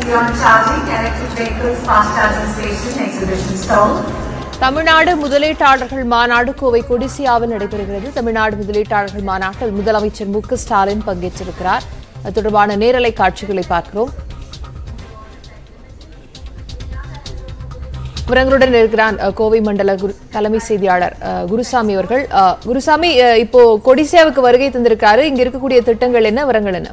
beyond charging, electric vehicles, fast charging station, exhibition stall. Tamil Nadu முதலீட்டாளர்கள் மாநாடு கோவை கொடிசியாவில் நடைபெறுகிறது தமிழ்நாடு முதலீட்டாளர்கள் மாநாட்டில் முதலமைச்சர் மு க ஸ்டாலின் பங்கேற்றிருக்கிறார் அது தொடர்பான நேரலை காட்சிகளை பார்க்கிறோம் விவரங்களுடன் இருக்கிறார் அஹ், கோவை மண்டல குரு- தலைமை செய்தியாளர் அஹ், குருசாமி அவர்கள் அஹ், குருசாமி அஹ், இப்போ கொடிசியாவுக்கு வருகை தந்திருக்காரு இங்க இருக்கக்கூடிய திட்டங்கள் என்ன விவரங்கள் என்ன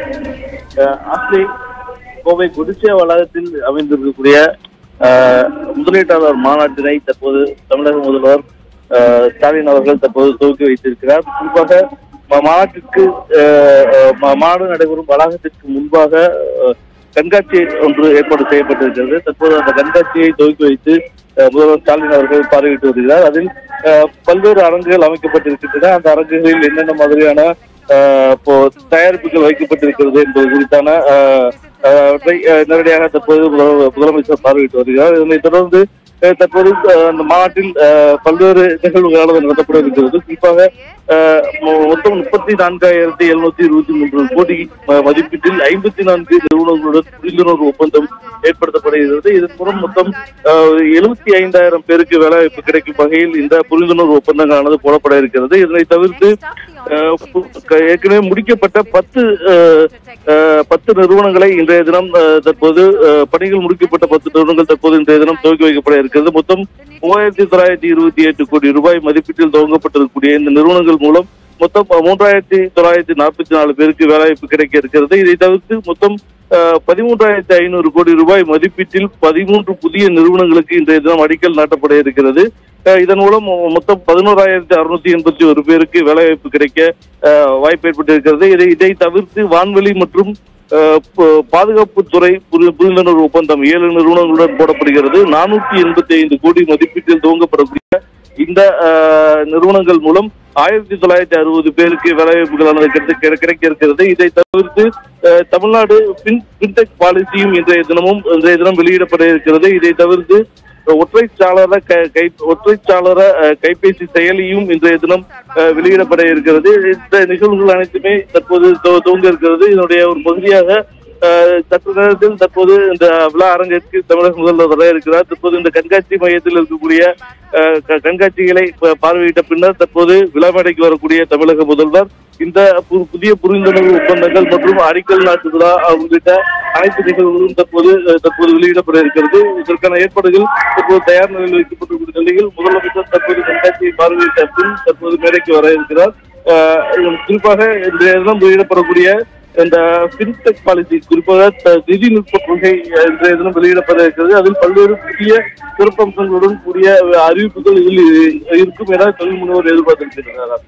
அஹ் ஆஸ்லி கோவை குடிசியா வளாகத்தில் அமைந்திருக்கக்கூடிய அஹ், முதலீட்டாளர் மாநாட்டினை தற்போது தமிழக முதல்வர் அஹ், ஸ்டாலின் அவர்கள் தற்போது துவக்கி வைத்திருக்கிறார் குறிப்பாக மா- மாநாட்டிற்கு அஹ், அஹ், மா- மாநாடு நடைபெறும் வளாகத்திற்கு முன்பாக அஹ், கண்காட்சி ஒன்று ஏற்பாடு செய்யப்பட்டிருக்கிறது தற்போது அந்த கண்காட்சியை துவக்கி வைத்து அஹ், முதல்வர் ஸ்டாலின் அவர்கள் பார்வையிட்டு வருகிறார் அதில் அஹ், பல்வேறு அரங்குகள் அமைக்கப்பட்டிருக்கின்றன அந்த அரங்குகளில் என்னென்ன மாதிரியான அஹ், இப்போ தயாரிப்புகள் வைக்கப்பட்டிருக்கிறது என்பது குறித்தான அஹ், அஹ், அவற்றை அஹ், நேரடியாக தற்போது முதல- முதலமைச்சர் பார்வையிட்டு வருகிறார் இதனைத் தொடர்ந்து அஹ், தற்போது அஹ், அந்த மாநாட்டில் அஹ், பல்வேறு நிகழ்வுகளானது நடத்தப்பட இருக்கிறது குறிப்பாக அஹ், மொ- மொத்தம் முப்பத்தி நான்காயிரத்தி எழுநூத்தி இருபத்தி மூன்று கோடி ம- மதிப்பீட்டில் ஐம்பத்தி நான்கு நிறுவனங்களுடன் புரிந்துணர்வு ஒப்பந்தம் ஏற்படுத்தப்படுகிறது இதன் மூலம் மொத்தம் எழுபத்தி ஐந்தாயிரம் பேருக்கு வேலைவாய்ப்பு கிடைக்கும் வகையில் இந்த புரிந்துணர்வு ஒப்பந்தங்களானது போடப்பட இருக்கிறது இதனை தவிர்த்து அஹ், பு- க- ஏற்கனவே முடிக்கப்பட்ட பத்து அஹ், அஹ், பத்து நிறுவனங்களை இன்றைய தினம் அஹ், தற்போது அஹ், பணிகள் முடிக்கப்பட்ட பத்து நிறுவனங்கள் தற்போது இன்றைய தினம் துவக்கி வைக்கப்பட இருக்கிறது மொத்தம் மூவாயிரத்தி தொள்ளாயிரத்தி இருபத்தி எட்டு கோடி ரூபாய் மதிப்பீட்டில் துவங்கப்பட்டிருக்கக்கூடிய இந்த நிறுவனங்கள் மூலம் மொத்தம் மூன்றாயிரத்தி தொள்ளாயிரத்தி நாற்பத்தி நாலு பேருக்கு வேலைவாய்ப்பு கிடைக்க இருக்கிறது இதை தவிர்த்து மொத்தம் அஹ், பதிமூன்றாயிரத்தி ஐநூறு கோடி ரூபாய் மதிப்பீட்டில் பதிமூன்று புதிய நிறுவனங்களுக்கு இன்றைய தினம் அடிக்கல் நாட்டப்பட இருக்கிறது அஹ், இதன் மூலம் மொத்தம் பதினோராயிரத்தி அறுநூத்தி எண்பத்தி ஒரு பேருக்கு வேலைவாய்ப்பு கிடைக்க அஹ், வாய்ப்பு ஏற்பட்டிருக்கிறது இதை இதை தவிர்த்து வான்வெளி மற்றும் அஹ், ப- பாதுகாப்புத்துறை புரி- புரிந்துணர்வு ஒப்பந்தம் ஏழு நிறுவனங்களுடன் போடப்படுகிறது நானூத்தி எண்பத்தி ஐந்து கோடி மதிப்பீட்டில் துவங்கப்படக்கூடிய இந்த அஹ், நிறுவனங்கள் மூலம் ஆயிரத்தி தொள்ளாயிரத்தி அறுபது பேருக்கு வேலைவாய்ப்புகளானது கிடைக்க கிடை- கிடைக்க இருக்கிறது இதை தவிர்த்து அஹ், தமிழ்நாடு பின் பின்டெக் பாலிசியும் இன்றைய தினமும் இன்றைய தினம் வெளியிடப்பட இருக்கிறது இதை தவிர்த்து ஒற்றைச்சாளர க- கை ஒற்றைச்சாளர அஹ், கைபேசி செயலியும் இன்றைய தினம் அஹ், வெளியிடப்பட இருக்கிறது இந்த நிகழ்வுகள் அனைத்துமே தற்போது துவ- துவங்க இருக்கிறது இதனுடைய ஒரு பகுதியாக அஹ், சற்று நேரத்தில் தற்போது இந்த விழா அரங்கிற்கு தமிழக முதல்வர் வர இருக்கிறார் தற்போது இந்த கண்காட்சி மையத்தில் இருக்கக்கூடிய அஹ், க- கண்காட்சிகளை ப- பார்வையிட்ட பின்னர் தற்போது விழா மேடைக்கு வரக்கூடிய தமிழக முதல்வர் இந்த பு- புதிய புரிந்துணர்வு ஒப்பந்தங்கள் மற்றும் அடிக்கல் நாட்டு விழா உள்ளிட்ட அனைத்து நிகழ்வுகளும் தற்போது அஹ், தற்போது வெளியிடப்பட இருக்கிறது இதற்கான ஏற்பாடுகள் தற்போது தயார் நிலையில் வைக்கப்பட்டிருக்கிற நிலையில் முதலமைச்சர் தற்போது கண்காட்சியை பார்வையிட்ட பின் தற்போது மேடைக்கு வர இருக்கிறார் அஹ், இதில் குறிப்பாக இன்றைய தினம் வெளியிடப்படக்கூடிய இந்த பின்டெக் பாலிசி குறிப்பாக த- நிதிநுட்ப கொள்கை அஹ், இன்றைய தினம் வெளியிடப்பட இருக்கிறது அதில் பல்வேறு புதிய சிறப்பம்சங்களுடன் கூடிய அறிவிப்புகள் இதில் இருக்கும் என தொழில் முனைவோர் எதிர்பார்த்திருக்கிறார்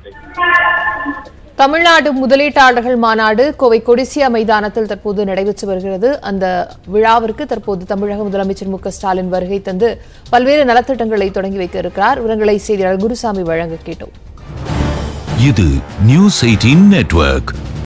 தமிழ்நாடு முதலீட்டாளர்கள் மாநாடு கோவை கொடிசியா மைதானத்தில் தற்போது நடைபெற்று வருகிறது அந்த விழாவிற்கு தற்போது தமிழக முதலமைச்சர் மு க ஸ்டாலின் வருகை தந்து பல்வேறு நலத்திட்டங்களை தொடங்கி வைக்க இருக்கிறார் விவரங்களை செய்தியாளர் குருசாமி வழங்க கேட்டோம் இது நியூஸ் எயிட்டீன் நெட்வொர்க்